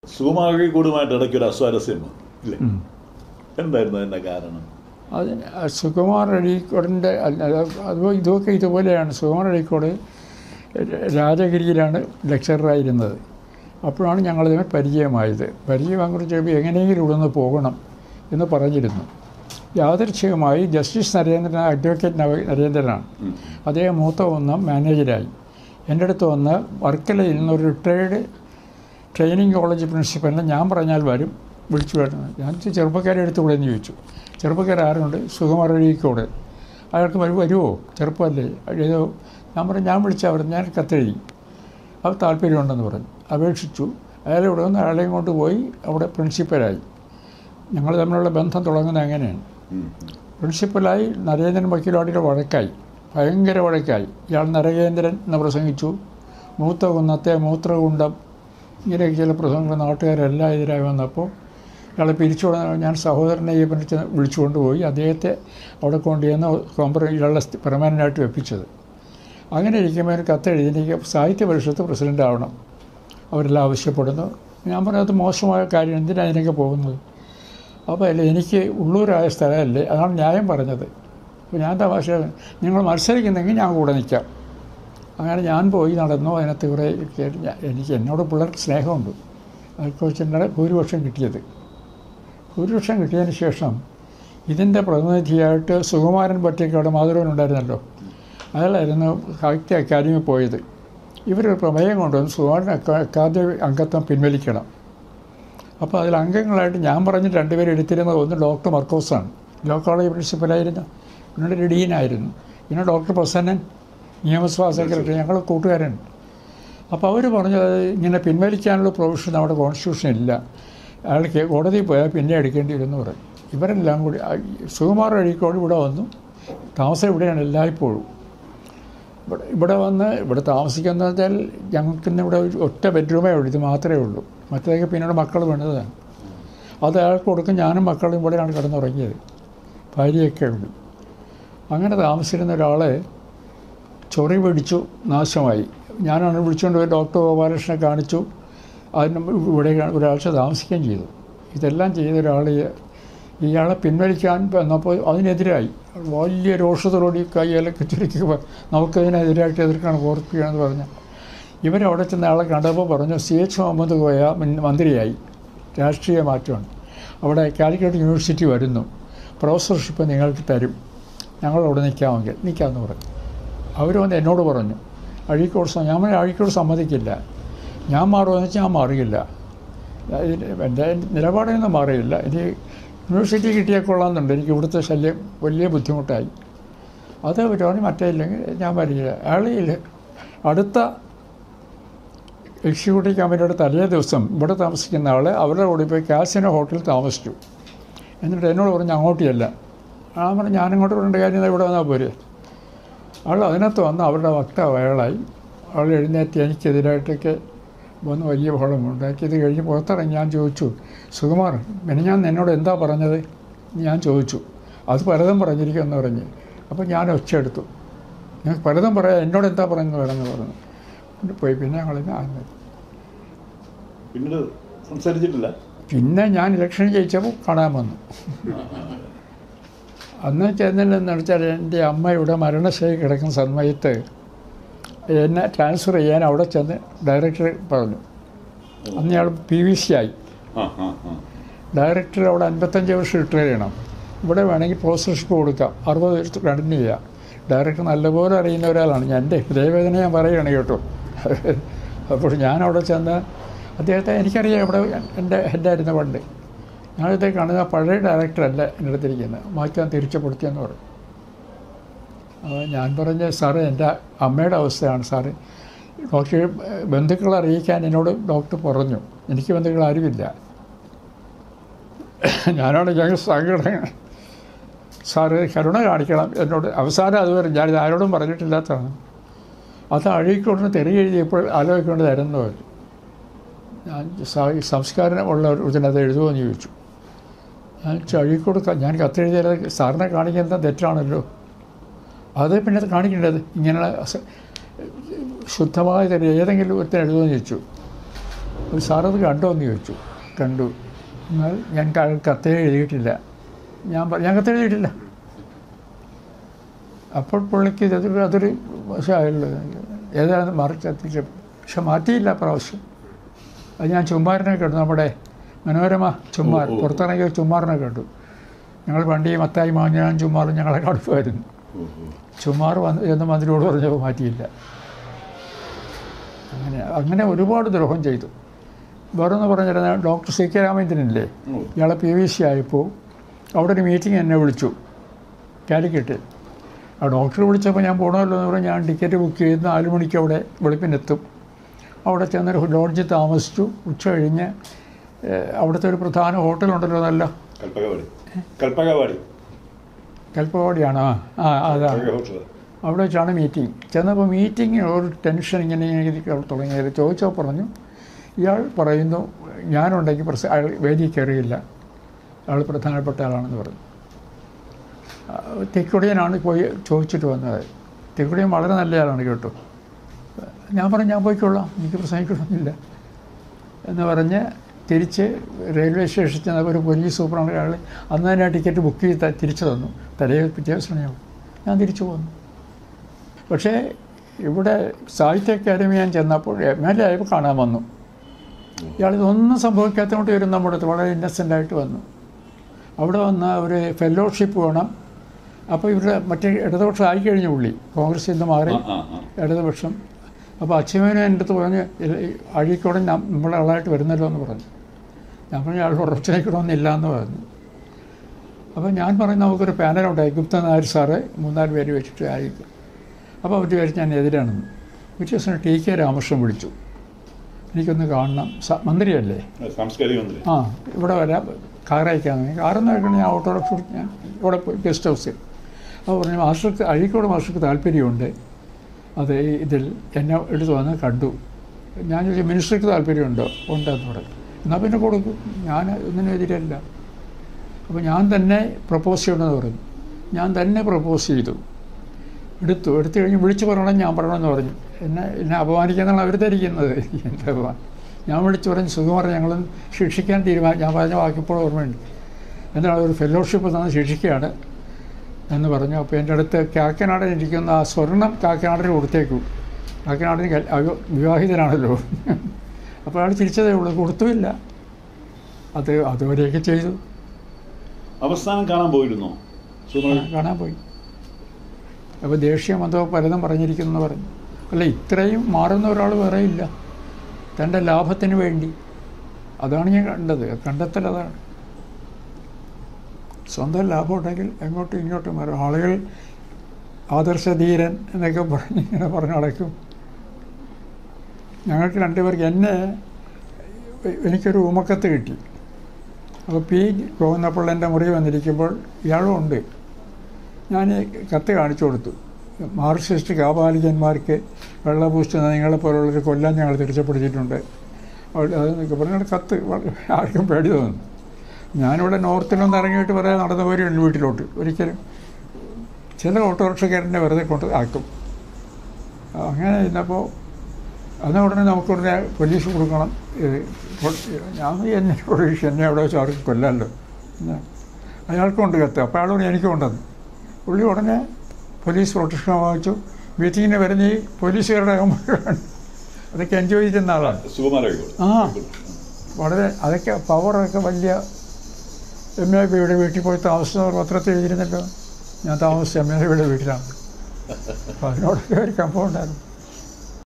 സുകുമാരകൂടുമായിട്ട് ഇടയ്ക്ക് ഒരു അസ്വാരസ്യം വന്നു ഇല്ലേ എന്തായിരുന്നു അതിൻ്റെ കാരണം അതിന് സുകുമാർ അഴീക്കോടിൻ്റെ അത് ഇതൊക്കെ ഇതുപോലെയാണ് സുകുമാർ അഴീക്കോട് രാജഗിരിയിലാണ് ലെക്ചറായിരുന്നത് അപ്പോഴാണ് ഞങ്ങളിതിനെ പരിചയമായത് പരിചയം അങ്ങോട്ട് ചെയ്യുമ്പോൾ എങ്ങനെയെങ്കിലും ഇവിടെ നിന്ന് പോകണം എന്ന് പറഞ്ഞിരുന്നു യാദൃച്ഛികമായി ജസ്റ്റിസ് നരേന്ദ്രൻ അഡ്വക്കേറ്റ് നവ നരേന്ദ്രനാണ് അദ്ദേഹം മൂത്ത ഒന്ന് മാനേജരായി എൻ്റെ അടുത്ത് വന്ന് വർക്കലയിൽ നിന്ന് ഒരു റിട്ടയേർഡ് ട്രെയിനിങ് കോളേജ് പ്രിൻസിപ്പലിനെ ഞാൻ പറഞ്ഞാൽ വരും വിളിച്ചു വരുന്നത് ഞാൻ ചോദിച്ചു, ചെറുപ്പക്കാരെ എടുത്ത് കൂടെ എന്ന് ചോദിച്ചു ചെറുപ്പക്കാർ ആരുണ്ട് സുകുമാർ അഴീക്കോട് അയാൾക്ക് വരും വരുമോ ചെറുപ്പമല്ലേ ഏതോ ഞാൻ പറഞ്ഞു ഞാൻ വിളിച്ച അവർ ഞാൻ കത്തെഴുതി അത് താല്പര്യമുണ്ടെന്ന് പറഞ്ഞു അപേക്ഷിച്ചു അയാൾ ഇവിടെ വന്ന് അയാളെയും കൊണ്ട് പോയി അവിടെ പ്രിൻസിപ്പലായി ഞങ്ങൾ തമ്മിലുള്ള ബന്ധം തുടങ്ങുന്നത് അങ്ങനെയാണ് പ്രിൻസിപ്പലായി നരേന്ദ്രൻ വക്കീലോടിയുടെ വഴക്കായി ഭയങ്കര വഴക്കായി ഇയാൾ നരകേന്ദ്രൻ എന്ന് പ്രസംഗിച്ചു മൂത്ത കുന്നത്തെ മൂത്രകുണ്ടം ഇങ്ങനെയൊക്കെ ചില പ്രസംഗങ്ങൾ നാട്ടുകാരെല്ലാം എതിരായി വന്നപ്പോൾ ഇയാളെ പിരിച്ചുകൊണ്ട് ഞാൻ സഹോദരനെ ഈ വിളിച്ച് വിളിച്ചുകൊണ്ട് പോയി അദ്ദേഹത്തെ അവിടെ കൊണ്ടുചെന്ന് കോമ്പറ ഇയാളെ പെർമാനൻ്റായിട്ട് വെപ്പിച്ചത് അങ്ങനെ ഇരിക്കുമ്പോൾ ഒരു കത്തെഴുതി എനിക്ക് സാഹിത്യ പരിഷത്ത് പ്രസിഡൻ്റ് ആവണം അവരെല്ലാം ആവശ്യപ്പെടുന്നു ഞാൻ പറഞ്ഞത് മോശമായ കാര്യം എന്തിനാണ് ഇതിനൊക്കെ പോകുന്നത് അപ്പോൾ അല്ല എനിക്ക് ഉള്ളൂരായ സ്ഥലമല്ലേ അതാണ് ന്യായം പറഞ്ഞത് അപ്പോൾ ഞാൻ തമാശ നിങ്ങൾ മത്സരിക്കുന്നെങ്കിൽ ഞാൻ കൂടെ നിൽക്കാം അങ്ങനെ ഞാൻ പോയി നടന്നു അതിനകത്ത് കുറേ കേട്ട് ഞാൻ- എനിക്ക് എന്നോട് പിള്ളേർക്ക് സ്നേഹമുണ്ട് അതൊക്കെ വെച്ചിട്ടാണ് ഭൂരിപക്ഷം കിട്ടിയത് ഭൂരിപക്ഷം കിട്ടിയതിന് ശേഷം ഇതിൻ്റെ പ്രതിനിധിയായിട്ട് സുകുമാരൻ പറ്റിക്കാട് മാധുരവൻ ഉണ്ടായിരുന്നല്ലോ അയാളായിരുന്നു സാഹിത്യ അക്കാദമി പോയത് ഇവരൊരു പ്രമേയം കൊണ്ടുവന്ന് സുകുമാരൻ അക്കാ- അക്കാദമി അംഗത്വം പിൻവലിക്കണം അപ്പോൾ അതിൽ അംഗങ്ങളായിട്ട് ഞാൻ പറഞ്ഞ് രണ്ടുപേരും എടുത്തിരുന്നത് ഒന്ന് ഡോക്ടർ മർക്കോസാണ് ലോ കോളേജ് പ്രിൻസിപ്പലായിരുന്നു പിന്നീട് ഒരു ഡീനായിരുന്നു പിന്നെ ഡോക്ടർ പ്രസന്നൻ നിയമസഭാ സെക്രട്ടറി ഞങ്ങൾ കൂട്ടുകാരൻ അപ്പോൾ അവർ പറഞ്ഞത് ഇങ്ങനെ പിൻവലിക്കാനുള്ള പ്രൊവിഷൻ നമ്മുടെ കോൺസ്റ്റിറ്റ്യൂഷൻ ഇല്ല അയാൾക്ക് കോടതിയിൽ പോയാൽ പിന്നെ എടുക്കേണ്ടി വരുമെന്ന് പറയും ഇവരെല്ലാം കൂടി ആ, സുകുമാർ അഴീക്കോട് ഇവിടെ വന്നു താമസം ഇവിടെയാണ് എല്ലായ്പ്പോഴും ഇവിടെ ഇവിടെ വന്ന് ഇവിടെ താമസിക്കുന്ന വെച്ചാൽ ഞങ്ങൾക്ക് ഇന്ന് ഇവിടെ ഒരു ഒറ്റ ബെഡ്റൂമേ ഉള്ളൂ ഇത് മാത്രമേ ഉള്ളൂ മറ്റേതൊക്കെ പിന്നീട് മക്കൾ വേണ്ടതാണ് അത് അയാൾക്ക് കൊടുക്കും ഞാനും മക്കളും ഇവിടെയാണ് കിടന്നുറങ്ങിയത് ഭാര്യയൊക്കെ ഉണ്ട് അങ്ങനെ താമസിച്ചിരുന്ന ഒരാളെ ചൊറി പിടിച്ചു നാശമായി ഞാനാണ് വിളിച്ചുകൊണ്ട് പോയി ഡോക്ടർ ഗോപാലകൃഷ്ണനെ കാണിച്ചു അതിന് ഇവിടെ ഒരാഴ്ച താമസിക്കുകയും ചെയ്തു ഇതെല്ലാം ചെയ്ത ഒരാൾ ഇയാളെ പിൻവലിക്കാൻ വന്നപ്പോൾ അതിനെതിരായി വലിയ രോഷത്തോടുകൂടി കൈയിലൊക്കെ ചുരുക്കി പ- നമുക്കതിനെതിരായിട്ട് എതിർക്കാണ് ഓർക്കുകയാണെന്ന് പറഞ്ഞു ഇവരവിടെ ചെന്ന ആളെ കണ്ടപ്പോൾ പറഞ്ഞു സി എച്ച് മുഹമ്മദ് കോയ മുൻ- മന്ത്രിയായി രാഷ്ട്രീയ മാറ്റമാണ് അവിടെ കാലിക്കറ്റ് യൂണിവേഴ്സിറ്റി വരുന്നു പ്രൊഫസർഷിപ്പ് നിങ്ങൾക്ക് തരും ഞങ്ങളവിടെ നിൽക്കാമെങ്കിൽ നിൽക്കാമെന്ന് പറഞ്ഞു അവർ വന്ന് എന്നോട് പറഞ്ഞു അഴീക്കോട് സ- ഞാൻ പറഞ്ഞു, അഴീക്കോട് സമ്മതിക്കില്ല ഞാൻ മാറുമെന്ന് വെച്ചാൽ ഞാൻ മാറിയില്ല ഇതിന് എൻ്റെ നിലപാടൊന്നും മാറിയില്ല ഇനി യൂണിവേഴ്സിറ്റി കിട്ടിയാൽ കൊള്ളാമെന്നുണ്ട് എനിക്ക് ഇവിടുത്തെ ശല്യം വലിയ ബുദ്ധിമുട്ടായി അത് പറ്റുവാണെങ്കിൽ മറ്റേ ഇല്ലെങ്കിൽ ഞാൻ വരില്ല അയാൾ ഇല്ല- അടുത്ത എക്സിക്യൂട്ടീവ് കമ്മിറ്റിയുടെ തലേ ദിവസം ഇവിടെ താമസിക്കുന്ന ആൾ അവരുടെ കൂടെ പോയി കാസിനോ ഹോട്ടലിൽ താമസിച്ചു എന്നിട്ട് എന്നോട് പറഞ്ഞു അങ്ങോട്ട് ചെല്ലാം ആ പറഞ്ഞു ഞാനിങ്ങോട്ട് വരേണ്ട കാര്യം ഇവിടെ വന്നാൽ പോരെ അവൾ അതിനകത്ത് വന്ന് അവരുടെ വക്താവ് അയാളായി അവൾ എഴുന്നേറ്റ് എനിക്കെതിരായിട്ടൊക്കെ വന്ന് വലിയ ബഹളം ഉണ്ടാക്കി ഇത് കഴിഞ്ഞ് പുറത്തിറങ്ങി ഞാൻ ചോദിച്ചു സുകുമാർ പിന്നെ ഞാൻ എന്നോട് എന്താ പറഞ്ഞത് ഞാൻ ചോദിച്ചു അത് പലതും പറഞ്ഞിരിക്കുമെന്ന് പറഞ്ഞ് അപ്പോൾ ഞാൻ ഒച്ചയെടുത്തു ഞാൻ പലതും പറയാം എന്നോട് എന്താ പറയുന്നത് വേണമെന്ന് പറഞ്ഞു പിന്നെ പോയി പിന്നെ ഞങ്ങൾ പിന്നീട് സംസാരിച്ചിട്ടില്ല പിന്നെ ഞാൻ ഇലക്ഷൻ ജയിച്ചപ്പോൾ കാണാൻ വന്നു അന്ന് ചെന്നില്ലെന്ന് വെച്ചാൽ എൻ്റെ അമ്മ ഇവിടെ മരണശൈലി കിടക്കുന്ന സമയത്ത് എന്നെ ട്രാൻസ്ഫർ ചെയ്യാൻ അവിടെ ചെന്ന് ഡയറക്ടർ പറഞ്ഞു അന്ന് ഇയാൾ പി വി സി ആയി ആ ആ ആ ഡയറക്ടർ അവിടെ അൻപത്തഞ്ച് വർഷം റിട്ടയർ ചെയ്യണം ഇവിടെ വേണമെങ്കിൽ പ്രൊഫസർഷിപ്പ് കൊടുക്കാം അറുപത് വർഷം കണ്ടിന്യൂ ചെയ്യാം ഡയറക്ടർ നല്ലപോലെ അറിയുന്ന ഒരാളാണ് ഞാൻ എൻ്റെ ഹൃദയവേദന ഞാൻ പറയുകയാണ് കേട്ടോ അപ്പോൾ ഞാൻ അവിടെ ചെന്ന് അദ്ദേഹത്തെ എനിക്കറിയാം ഇവിടെ എൻ്റെ ഹെഡായിരുന്ന പണ്ട് ഞാനിതേ കാണുന്ന പഴയ ഡയറക്ടറല്ല എൻ്റെ അടുത്തിരിക്കുന്നത് മാറ്റാൻ തിരിച്ചുപെടുത്തിയെന്ന് പറഞ്ഞു അപ്പോൾ ഞാൻ പറഞ്ഞ സാറ് എൻ്റെ അമ്മയുടെ അവസ്ഥയാണ് സാറ് ഡോക്ടർ ബന്ധുക്കളെ അറിയിക്കാൻ എന്നോട് ഡോക്ടർ പറഞ്ഞു എനിക്ക് ബന്ധുക്കൾ ആരുമില്ല ഞാനോട് ഞങ്ങൾ സങ്കടം സാറ് കരുണ കാണിക്കണം എന്നോട് അവസാനം അതുവരെ ഞാനിത് ആരോടും പറഞ്ഞിട്ടില്ലാത്തതാണ് അത് അഴീക്കൊണ്ട് തെറി എഴുതിയപ്പോൾ ആലോചിക്കൊണ്ട് തരുന്നു അവർ ഞാൻ സാ- സംസ്കാരം ഉള്ള ഒരു ഇതിനകത്ത് എഴുതുമെന്ന് ചോദിച്ചു ഞാൻ അഴീക്കോട് ക- ഞാൻ കത്തെഴുതിയത് സാറിനെ കാണിക്കുന്നത് തെറ്റാണല്ലോ അത് പിന്നെ അത് കാണിക്കേണ്ടത് ഇങ്ങനെയുള്ള അസ- ശുദ്ധമായ തെറി ഏതെങ്കിലും ഒരുത്തിന് എഴുതുമെന്ന് ചോദിച്ചു അപ്പോൾ സാറത് കണ്ടോ എന്ന് ചോദിച്ചു കണ്ടു എന്നാൽ ഞാൻ ക- കത്ത് എഴുതിയിട്ടില്ല ഞാൻ പ- ഞാൻ കത്ത് എഴുതിയിട്ടില്ല അപ്പോൾ പുള്ളിക്ക് ഇതൊരു അതൊരു വശമായുള്ളത് ഏതാണെന്ന് മറിച്ചെത്തിച്ച പക്ഷെ മാറ്റിയില്ല പ്രാവശ്യം അത് ഞാൻ ചുമ്മാറിനെ കണ്ടു നമ്മുടെ മനോരമ ചുമ്മാർ ഓ, ഓ, ഓ. പുറത്തിറങ്ങിയ ചുമ്മാറിനെ കണ്ടു ഞങ്ങൾ പണ്ട് ഈ മത്തായി മാഞ്ഞാൻ ചുമ്മാറും ഞങ്ങളെ അടുപ്പായിരുന്നു ഓ, ഓ. ചുമ്മാർ വന്ന് എന്ന് മന്ത്രിയോട് പറഞ്ഞപ്പോൾ മാറ്റിയില്ല അങ്ങനെ അങ്ങനെ ഒരുപാട് ദ്രോഹം ചെയ്തു വേറൊന്ന് പറഞ്ഞിരുന്ന ഡോക്ടർ സി കെ രാമേന്ദ്രനില്ലേ ഓ. ഇയാളെ പി വി സി ആയപ്പോൾ അവിടെ ഒരു മീറ്റിംഗ് എന്നെ വിളിച്ചു കാലിക്കറ്റ് ആ ഡോക്ടർ വിളിച്ചപ്പോൾ ഞാൻ പോകണമല്ലോ എന്ന് പറഞ്ഞ് ഞാൻ ടിക്കറ്റ് ബുക്ക് ചെയ്ത് നാല് മണിക്ക് അവിടെ വെളുപ്പിനെത്തും അവിടെ ചെന്നൊരു ലോഡ്ജിൽ താമസിച്ചു ഉച്ച കഴിഞ്ഞ് ഏഹ്, അവിടുത്തെ ഒരു പ്രധാന ഹോട്ടലുണ്ടല്ലോ നല്ല കൽപ്പകവാടി കൽപ്പകവാടി കൽപ്പവാടിയാണോ ആ അതാണ് കൽപ്പക ഹോട്ടൽ അവിടെ വെച്ചാണ് മീറ്റിംഗ് ചെന്നപ്പോൾ മീറ്റിംഗ് ഒരു ടെൻഷൻ ഇങ്ങനെ എനിക്ക് തുടങ്ങിയത് ചോദിച്ചോ പറഞ്ഞു ഇയാൾ പറയുന്നു ഞാനുണ്ടെങ്കിൽ പ്രസ അയാൾ വേദി കയറിയില്ല അയാൾ പ്രധാനപ്പെട്ട ആളാണെന്ന് പറഞ്ഞു ആ, തെക്കുടിയനാണ് പോയി ചോദിച്ചിട്ട് വന്നത് തെക്കുടിയൻ വളരെ നല്ല ആളാണ് കേട്ടോ ഞാൻ പറഞ്ഞു ഞാൻ പോയിക്കൊള്ളാം എനിക്ക് പ്രസംഗിക്കണമെന്നില്ല എന്ന് പറഞ്ഞ് തിരിച്ച് റെയിൽവേ സ്റ്റേഷനിൽ ചെന്നപ്പോൾ ഒരു പോലീസ് സൂപ്പറാണ് അയാൾ അന്ന് തന്നെ ആ ടിക്കറ്റ് ബുക്ക് ചെയ്ത് ത- തിരിച്ചു തന്നു തലേ പിറ്റേ ദിവസം ഞാൻ ഞാൻ തിരിച്ചു പോന്നു പക്ഷേ ഇവിടെ സാഹിത്യ അക്കാദമി ഞാൻ ചെന്നപ്പോൾ എം എൽ എ ആയപ്പോൾ കാണാൻ വന്നു ഇയാൾ ഇതൊന്നും സംഭവിക്കാത്തതുകൊണ്ട് വരും നമ്മുടെ അടുത്ത് വളരെ ഇന്നസെൻ്റ് ആയിട്ട് വന്നു അവിടെ വന്ന ഒരു ഫെലോഷിപ്പ് വേണം അപ്പോൾ ഇവരുടെ മറ്റേ ഇടതുപക്ഷം ആയിക്കഴിഞ്ഞു പുള്ളി കോൺഗ്രസിൽ നിന്ന് മാറി ആ ആ ആ ഇടതുപക്ഷം അപ്പോൾ അച്ഛമേനും എൻ്റെ അടുത്ത് പറഞ്ഞ് "ഇല്ല, ഈ അഴീക്കോടെ ഞാൻ നമ്മളെ ആളായിട്ട് വരുന്നല്ലോ എന്ന് പറഞ്ഞു ഞാൻ പറഞ്ഞു അയാൾ ഉറപ്പിച്ചേക്കണമെന്നില്ല എന്ന് പറഞ്ഞു അപ്പോൾ ഞാൻ പറഞ്ഞു നമുക്കൊരു പാനലുണ്ടായി ഗുപ്ത നായർ സാറ് മൂന്നാല് പേര് വെച്ചിട്ട് ആയിരിക്കും അപ്പോൾ അവർ വിചാരിച്ച് ഞാൻ എതിരാണെന്ന് ഒരു ദിവസം ടി കെ രാമകൃഷ്ണൻ വിളിച്ചു എനിക്കൊന്ന് കാണണം സ- മന്ത്രിയല്ലേ സാംസ്കാരിക മന്ത്രി ആ ഇവിടെ വരാം കാർ അയക്കാൻ കാറെന്ന് വെക്കണേ ഞാൻ ഓട്ടോറിക്ഷ പിടിച്ച് ഞാൻ ഇവിടെ പോയി ഗസ്റ്റ് ഹൗസിൽ അപ്പോൾ പറഞ്ഞു മാസ്റ്റർക്ക് അഴീക്കോട് മാസ്റ്റർക്ക് താല്പര്യമുണ്ട് അത് ഇതിൽ എന്നെ എടുത്ത് വന്ന് കണ്ടു ഞാൻ ചോദിച്ചു മിനിസ്റ്റർക്ക് താല്പര്യമുണ്ടോ ഉണ്ടെന്ന് പറഞ്ഞു എന്നാൽ പിന്നെ കൊടുക്കും ഞാൻ ഒന്നിനും എതിരല്ല അപ്പോൾ ഞാൻ തന്നെ പ്രപ്പോസ് ചെയ്യണമെന്ന് പറഞ്ഞു ഞാൻ തന്നെ പ്രപ്പോസ് ചെയ്തു എടുത്തു എടുത്തു കഴിഞ്ഞ് വിളിച്ചു പറയണം ഞാൻ പറയണമെന്ന് പറഞ്ഞു എന്നെ എന്നെ അപമാനിക്കാന്നാണ് അവർ ധരിക്കുന്നത് എൻ്റെ അപമാനം ഞാൻ വിളിച്ചു പറഞ്ഞു സുകുമാരൻ ഞങ്ങളും ശിക്ഷിക്കാൻ തീരുമാനം ഞാൻ പറഞ്ഞ വാക്കിപ്പോൾ ഓർമ്മയുണ്ട് എന്താണ് ഒരു ഫെലോഷിപ്പ് തന്ന് ശിക്ഷിക്കുകയാണ് എന്ന് പറഞ്ഞു അപ്പോൾ എൻ്റെ അടുത്ത് കാക്കനാടൻ ഇരിക്കുന്ന ആ സ്വർണം കാക്കനാടിന് കൊടുത്തേക്കു കാക്കനാടിന് കൽ- അവ- വിവാഹിതനാണല്ലോ അപ്പോൾ അയാൾ തിരിച്ചതേ ഉള്ളൂ കൊടുത്തുമില്ല അത് അതുവരെയൊക്കെ ചെയ്തു അവസാനം കാണാൻ പോയിരുന്നോ സുമൻ കാണാൻ പോയി അപ്പോൾ ദേഷ്യം എന്തോ പലതും പറഞ്ഞിരിക്കുന്നു എന്ന് പറഞ്ഞു അല്ല ഇത്രയും മാറുന്ന ഒരാൾ വേറെ ഇല്ല തൻ്റെ ലാഭത്തിന് വേണ്ടി അതാണ് ഞാൻ കണ്ടത് കണ്ടെത്തൽ അതാണ് സ്വന്തം ലാഭം ഉണ്ടെങ്കിൽ എങ്ങോട്ടും ഇങ്ങോട്ടും മാറും ആളുകൾ ആദർശധീരൻ എന്നൊക്കെ പറഞ്ഞ് ഇങ്ങനെ പറഞ്ഞ് നടക്കും ഞങ്ങൾക്ക് രണ്ടുപേർക്ക് എന്നെ എനിക്കൊരു ഉമക്കത്ത് കിട്ടി അപ്പോൾ പി ഗോവിന്ദപ്പിള്ളൻ്റെ മുറി വന്നിരിക്കുമ്പോൾ ഇയാളും ഉണ്ട് ഞാൻ ഈ കത്ത് കാണിച്ചു കൊടുത്തു മാർക്സിസ്റ്റ് കാപാലികന്മാർക്ക് വെള്ളപൂസ്റ്റ് നിങ്ങളെ പോലുള്ളൊരു കൊല്ലം ഞങ്ങൾ തിരിച്ചപ്പെടുത്തിയിട്ടുണ്ട് അവിടെ അത് പറഞ്ഞ കത്ത് വളരെ ആർക്കും പേടി തോന്നുന്നു ഞാനിവിടെ നോർത്തിലൊന്ന് ഇറങ്ങിയിട്ട് പറയാൻ നടന്നു പോരുണ്ട് വീട്ടിലോട്ട് ഒരിക്കലും ചില ഓട്ടോറിക്ഷക്കാരനെ വെറുതെ കൊണ്ട് ആക്കും അങ്ങനെ ഇരുന്നപ്പോൾ അന്ന് ഉടനെ നമുക്കുടനെ പോലീസ് കൊടുക്കണം ഇത് പൊ- ഞാൻ എന്നെ പോലീസ് എന്നെ അവിടെ വെച്ച് അവർക്ക് കൊല്ലല്ലോ എന്ന്. അയാൾക്കുണ്ട് കത്ത് അപ്പോൾ അയാളോട് എനിക്കും ഉണ്ടെന്ന് പുള്ളി ഉടനെ പോലീസ് പ്രൊട്ടക്ഷൻ വാങ്ങിച്ചു മീറ്റിങ്ങിന് വരുന്ന ഈ പോലീസുകാരുടെ അകമ്പഴാണ് അതൊക്കെ എൻജോയ് ചെയ്തിരുന്ന ആളാണ് സുകുമാരകോട് ആ. വളരെ അതൊക്കെ പവറൊക്കെ വലിയ എം എ പിയുടെ വീട്ടിൽ പോയി താമസിച്ചവർ പത്രത്തിൽ എഴുതിയിരുന്നല്ലോ ഞാൻ താമസിച്ച എം എ പിയുടെ വീട്ടിലാണ് അപ്പോൾ അതിനോടൊക്കെ ഒരു കമ്പം ഉണ്ടായിരുന്നു